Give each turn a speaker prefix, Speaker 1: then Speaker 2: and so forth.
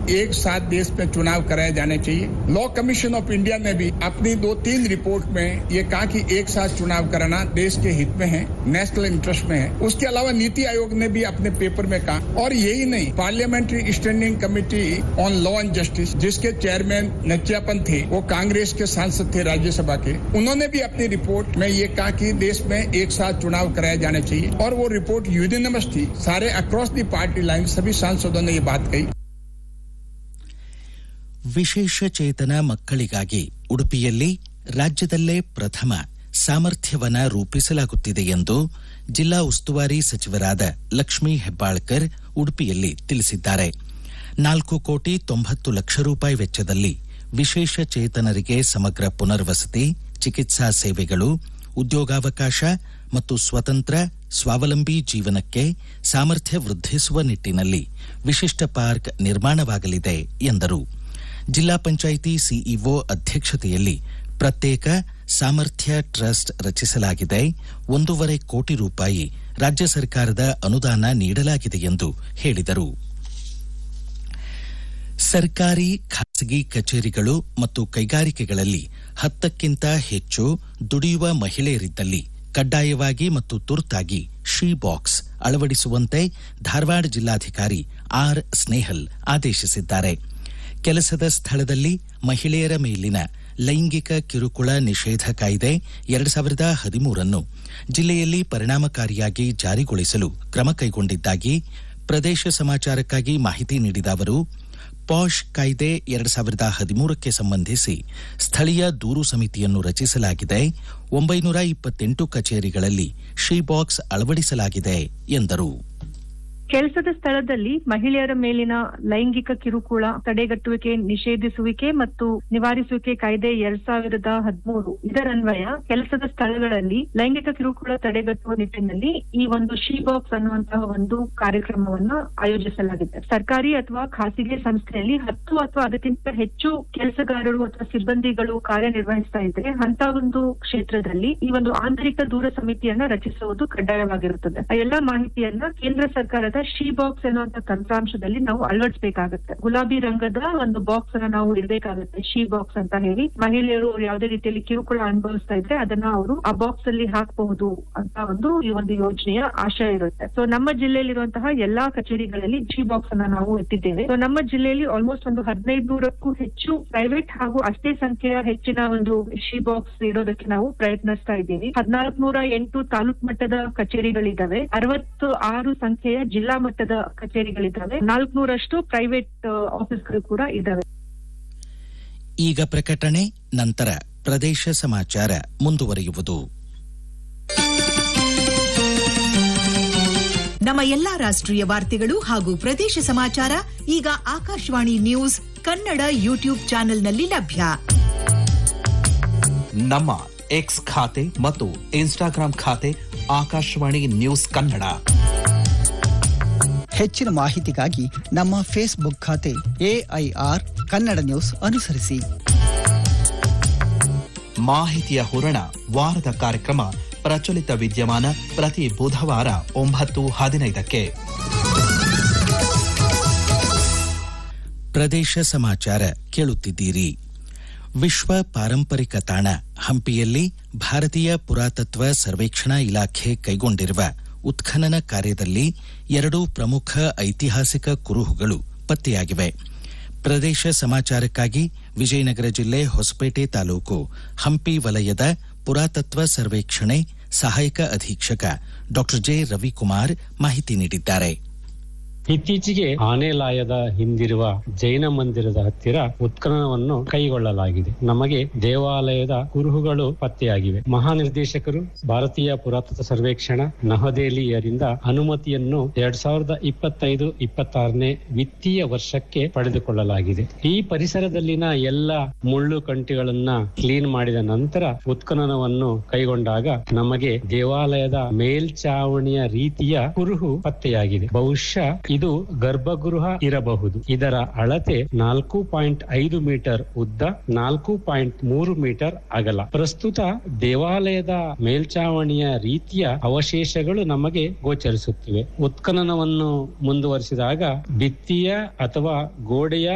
Speaker 1: एक साथ देश में चुनाव कराए जाने चाहिए लॉ कमीशन ऑफ इंडिया ने भी अपनी दो तीन रिपोर्ट में ये कहा कि एक साथ चुनाव कराना देश के हित में है नेशनल इंटरेस्ट में है उसके अलावा नीति आयोग ने भी अपने पेपर में कहा और यही नहीं parliamentary standing committee on law and justice जिसके चेयरमैन नचियापन थे वो कांग्रेस के सांसद थे राज्यसभा के उन्होंने भी अपनी रिपोर्ट में ये कहा कि देश में एक साथ चुनाव कराए जाने चाहिए और वो रिपोर्ट यूनिनमस थी सारे अक्रॉस दी पार्टी लाइन सभी सांसदों ने ये बात कही
Speaker 2: ವಿಶೇಷ ಚೇತನ ಮಕ್ಕಳಿಗಾಗಿ ಉಡುಪಿಯಲ್ಲಿ ರಾಜ್ಯದಲ್ಲೇ ಪ್ರಥಮ ಸಾಮರ್ಥ್ಯವನ ರೂಪಿಸಲಾಗುತ್ತಿದೆ ಎಂದು ಜಿಲ್ಲಾ ಉಸ್ತುವಾರಿ ಸಚಿವರಾದ ಲಕ್ಷ್ಮೀ ಹೆಬ್ಬಾಳ್ಕರ್ ಉಡುಪಿಯಲ್ಲಿ ತಿಳಿಸಿದ್ದಾರೆ ನಾಲ್ಕು ಕೋಟಿ ತೊಂಬತ್ತು ಲಕ್ಷ ರೂಪಾಯಿ ವೆಚ್ಚದಲ್ಲಿ ವಿಶೇಷ ಚೇತನರಿಗೆ ಸಮಗ್ರ ಪುನರ್ವಸತಿ ಚಿಕಿತ್ಸಾ ಸೇವೆಗಳು ಉದ್ಯೋಗಾವಕಾಶ ಮತ್ತು ಸ್ವತಂತ್ರ ಸ್ವಾವಲಂಬಿ ಜೀವನಕ್ಕೆ ಸಾಮರ್ಥ್ಯ ವೃದ್ಧಿಸುವ ನಿಟ್ಟಿನಲ್ಲಿ ವಿಶಿಷ್ಟ ಪಾರ್ಕ್ ನಿರ್ಮಾಣವಾಗಲಿದೆ ಎಂದರು ಜಿಲ್ಲಾ ಪಂಚಾಯಿತಿ ಸಿಇಒ ಅಧ್ಯಕ್ಷತೆಯಲ್ಲಿ ಪ್ರತ್ಯೇಕ ಸಾಮರ್ಥ್ಯ ಟ್ರಸ್ಟ್ ರಚಿಸಲಾಗಿದೆ ಒಂದೂವರೆ ಕೋಟಿ ರೂಪಾಯಿ ರಾಜ್ಯ ಸರ್ಕಾರದ ಅನುದಾನ ನೀಡಲಾಗಿದೆ ಎಂದು ಹೇಳಿದರು ಸರ್ಕಾರಿ ಖಾಸಗಿ ಕಚೇರಿಗಳು ಮತ್ತು ಕೈಗಾರಿಕೆಗಳಲ್ಲಿ ಹತ್ತಕ್ಕಿಂತ ಹೆಚ್ಚು ದುಡಿಯುವ ಮಹಿಳೆಯರಿದ್ದಲ್ಲಿ ಕಡ್ಡಾಯವಾಗಿ ಮತ್ತು ತುರ್ತಾಗಿ ಶೀ ಬಾಕ್ಸ್ ಅಳವಡಿಸುವಂತೆ ಧಾರವಾಡ ಜಿಲ್ಲಾಧಿಕಾರಿ ಆರ್ ಸ್ನೇಹಲ್ ಆದೇಶಿಸಿದ್ದಾರೆ ಕೆಲಸದ ಸ್ಥಳದಲ್ಲಿ ಮಹಿಳೆಯರ ಮೇಲಿನ ಲೈಂಗಿಕ ಕಿರುಕುಳ ನಿಷೇಧ ಕಾಯ್ದೆ ಎರಡು ಸಾವಿರದ ಹದಿಮೂರನ್ನು ಜಿಲ್ಲೆಯಲ್ಲಿ ಪರಿಣಾಮಕಾರಿಯಾಗಿ ಜಾರಿಗೊಳಿಸಲು ಕ್ರಮ ಕೈಗೊಂಡಿದ್ದಾಗಿ ಪ್ರದೇಶ ಸಮಾಚಾರಕ್ಕಾಗಿ ಮಾಹಿತಿ ನೀಡಿದ ಅವರು ಪಾಶ್ ಕಾಯ್ದೆ ಎರಡು ಸಾವಿರದ ಹದಿಮೂರಕ್ಕೆ ಸಂಬಂಧಿಸಿ ಸ್ಥಳೀಯ ದೂರು ಸಮಿತಿಯನ್ನು ರಚಿಸಲಾಗಿದೆ ಒಂಬೈನೂರ ಇಪ್ಪತ್ತೆಂಟು ಕಚೇರಿಗಳಲ್ಲಿ ಶೀ ಬಾಕ್ಸ್ ಅಳವಡಿಸಲಾಗಿದೆ ಎಂದರು
Speaker 3: ಕೆಲಸದ ಸ್ಥಳದಲ್ಲಿ ಮಹಿಳೆಯರ ಮೇಲಿನ ಲೈಂಗಿಕ ಕಿರುಕುಳ ತಡೆಗಟ್ಟುವಿಕೆ ನಿಷೇಧಿಸುವಿಕೆ ಮತ್ತು ನಿವಾರಿಸುವಿಕೆ ಕಾಯ್ದೆ ಎರಡ್ ಸಾವಿರದ ಹದಿಮೂರು ಇದರನ್ವಯ ಕೆಲಸದ ಸ್ಥಳಗಳಲ್ಲಿ ಲೈಂಗಿಕ ಕಿರುಕುಳ ತಡೆಗಟ್ಟುವ ನಿಟ್ಟಿನಲ್ಲಿ ಈ ಒಂದು ಶೀ ಬಾಕ್ಸ್ ಅನ್ನುವಂತಹ ಒಂದು ಕಾರ್ಯಕ್ರಮವನ್ನು ಆಯೋಜಿಸಲಾಗಿದೆ ಸರ್ಕಾರಿ ಅಥವಾ ಖಾಸಗಿ ಸಂಸ್ಥೆಯಲ್ಲಿ ಹತ್ತು ಅಥವಾ ಅದಕ್ಕಿಂತ ಹೆಚ್ಚು ಕೆಲಸಗಾರರು ಅಥವಾ ಸಿಬ್ಬಂದಿಗಳು ಕಾರ್ಯನಿರ್ವಹಿಸ್ತಾ ಇದ್ರೆ ಅಂತ ಒಂದು ಕ್ಷೇತ್ರದಲ್ಲಿ ಈ ಒಂದು ಆಂತರಿಕ ದೂರ ಸಮಿತಿಯನ್ನ ರಚಿಸುವುದು ಕಡ್ಡಾಯವಾಗಿರುತ್ತದೆ ಆ ಎಲ್ಲಾ ಮಾಹಿತಿಯನ್ನ ಕೇಂದ್ರ ಸರ್ಕಾರದ ಶೀ ಬಾಕ್ಸ್ ಎನ್ನುವಂತ ತಂತ್ರಾಂಶದಲ್ಲಿ ನಾವು ಅಳವಡಿಸಬೇಕಾಗುತ್ತೆ ಗುಲಾಬಿ ರಂಗದ ಒಂದು ಬಾಕ್ಸ್ ಅನ್ನ ನಾವು ಇಡಬೇಕಾಗುತ್ತೆ ಶೀ ಬಾಕ್ಸ್ ಅಂತ ಹೇಳಿ ಮಹಿಳೆಯರು ಯಾವುದೇ ರೀತಿಯಲ್ಲಿ ಕಿರುಕುಳ ಅನುಭವಿಸ್ತಾ ಇದ್ರೆ ಅದನ್ನ ಅವರು ಆ ಬಾಕ್ಸ್ ಅಲ್ಲಿ ಹಾಕಬಹುದು ಅಂತ ಒಂದು ಈ ಒಂದು ಯೋಜನೆಯ ಆಶಯ ಇರುತ್ತೆ ಸೊ ನಮ್ಮ ಜಿಲ್ಲೆಯಲ್ಲಿರುವಂತಹ ಎಲ್ಲಾ ಕಚೇರಿಗಳಲ್ಲಿ ಶೀ ಬಾಕ್ಸ್ ಅನ್ನ ನಾವು ಇಟ್ಟಿದ್ದೇವೆ ಸೊ ನಮ್ಮ ಜಿಲ್ಲೆಯಲ್ಲಿ ಆಲ್ಮೋಸ್ಟ್ ಒಂದು ಹದಿನೈದು ನೂರಕ್ಕೂ ಹೆಚ್ಚು ಪ್ರೈವೇಟ್ ಹಾಗೂ ಅಷ್ಟೇ ಸಂಖ್ಯೆಯ ಹೆಚ್ಚಿನ ಒಂದು ಶೀ ಬಾಕ್ಸ್ ಇಡೋದಕ್ಕೆ ನಾವು ಪ್ರಯತ್ನಿಸ್ತಾ ಇದ್ದೀವಿ ಹದಿನಾಲ್ಕು ನೂರ ಎಂಟು ತಾಲೂಕ್ ಮಟ್ಟದ ಕಚೇರಿಗಳಿದ್ದಾವೆ ಅರವತ್ತು ಆರು ಸಂಖ್ಯೆಯ ಜಿಲ್ಲಾ ಮಟ್ಟದ ಕಚೇರಿಗಳಿದ್ದಾವೆ ನಾಲ್ಕುನೂರಷ್ಟು ಪ್ರೈವೇಟ್ ಆಫೀಸ್ಗಳು ಕೂಡ ಇದ್ದಾವೆ
Speaker 2: ಈಗ ಪ್ರಕಟಣೆ ನಂತರ ಪ್ರದೇಶ ಸಮಾಚಾರ ಮುಂದುವರಿಯುವುದು
Speaker 4: ನಮ್ಮ ಎಲ್ಲಾ ರಾಷ್ಟ್ರೀಯ ವಾರ್ತೆಗಳು ಹಾಗೂ ಪ್ರದೇಶ ಸಮಾಚಾರ ಈಗ ಆಕಾಶವಾಣಿ ನ್ಯೂಸ್ ಕನ್ನಡ ಯೂಟ್ಯೂಬ್ ಚಾನೆಲ್ನಲ್ಲಿ ಲಭ್ಯ
Speaker 5: ನಮ್ಮ ಎಕ್ಸ್ ಖಾತೆ ಮತ್ತು ಇನ್ಸ್ಟಾಗ್ರಾಂ ಖಾತೆ ಆಕಾಶವಾಣಿ ನ್ಯೂಸ್ ಕನ್ನಡ
Speaker 6: ಹೆಚ್ಚಿನ ಮಾಹಿತಿಗಾಗಿ ನಮ್ಮ ಫೇಸ್ಬುಕ್ ಖಾತೆ ಎಐಆರ್ ಕನ್ನಡ ನ್ಯೂಸ್ ಅನುಸರಿಸಿ
Speaker 5: ಮಾಹಿತಿಯ ಹೂರಣ ವಾರದ ಕಾರ್ಯಕ್ರಮ ಪ್ರಚಲಿತ ವಿದ್ಯಮಾನ ಪ್ರತಿ ಬುಧವಾರ ಒಂಬತ್ತು ಹದಿನೈದಕ್ಕೆ
Speaker 2: ಪ್ರದೇಶ ಸಮಾಚಾರ ಕೇಳುತ್ತಿದ್ದೀರಿ ವಿಶ್ವ ಪಾರಂಪರಿಕ ತಾಣ ಹಂಪಿಯಲ್ಲಿ ಭಾರತೀಯ ಪುರಾತತ್ವ ಸರ್ವೇಕ್ಷಣಾ ಇಲಾಖೆ ಕೈಗೊಂಡಿರುವ ಉತ್ಖನನ ಕಾರ್ಯದಲ್ಲಿ ಎರಡು ಪ್ರಮುಖ ಐತಿಹಾಸಿಕ ಕುರುಹುಗಳು ಪತ್ತೆಯಾಗಿವೆ ಪ್ರದೇಶ ಸಮಾಚಾರಕ್ಕಾಗಿ ವಿಜಯನಗರ ಜಿಲ್ಲೆ ಹೊಸಪೇಟೆ ತಾಲೂಕು ಹಂಪಿ ವಲಯದ ಪುರಾತತ್ವ ಸರ್ವೇಕ್ಷಣೆ ಸಹಾಯಕ ಅಧೀಕ್ಷಕ ಡಾ ಜೆ ರವಿಕುಮಾರ್ ಮಾಹಿತಿ ನೀಡಿದ್ದಾರೆ
Speaker 7: ಇತ್ತೀಚೆಗೆ ಆನೆಲಾಯದ ಹಿಂದಿರುವ ಜೈನ ಮಂದಿರದ ಹತ್ತಿರ ಉತ್ಖನನವನ್ನು ಕೈಗೊಳ್ಳಲಾಗಿದೆ ನಮಗೆ ದೇವಾಲಯದ ಕುರುಹುಗಳು ಪತ್ತೆಯಾಗಿವೆ ಮಹಾನಿರ್ದೇಶಕರು ಭಾರತೀಯ ಪುರಾತತ್ವ ಸರ್ವೇಕ್ಷಣಾ ನವದೆಹಲಿಯರಿಂದ ಅನುಮತಿಯನ್ನು ಎರಡ್ ಸಾವಿರದ ಇಪ್ಪತ್ತೈದು ಇಪ್ಪತ್ತಾರನೇ ವಿತ್ತೀಯ ವರ್ಷಕ್ಕೆ ಪಡೆದುಕೊಳ್ಳಲಾಗಿದೆ ಈ ಪರಿಸರದಲ್ಲಿನ ಎಲ್ಲ ಮುಳ್ಳು ಕಂಟಿಗಳನ್ನ ಕ್ಲೀನ್ ಮಾಡಿದ ನಂತರ ಉತ್ಖನನವನ್ನು ಕೈಗೊಂಡಾಗ ನಮಗೆ ದೇವಾಲಯದ ಮೇಲ್ಚಾವಣಿಯ ರೀತಿಯ ಕುರುಹು ಪತ್ತೆಯಾಗಿದೆ ಬಹುಶಃ ಇದು ಗರ್ಭಗೃಹ ಇರಬಹುದು ಇದರ ಅಳತೆ ನಾಲ್ಕು ಪಾಯಿಂಟ್ ಐದು ಮೀಟರ್ ಉದ್ದ ನಾಲ್ಕು ಪಾಯಿಂಟ್ ಮೂರು ಮೀಟರ್ ಅಗಲ ಪ್ರಸ್ತುತ ದೇವಾಲಯದ ಮೇಲ್ಚಾವಣಿಯ ರೀತಿಯ ಅವಶೇಷಗಳು ನಮಗೆ ಗೋಚರಿಸುತ್ತಿವೆ ಉತ್ಖನನವನ್ನು ಮುಂದುವರಿಸಿದಾಗ ಭಿತ್ತಿಯ ಅಥವಾ ಗೋಡೆಯ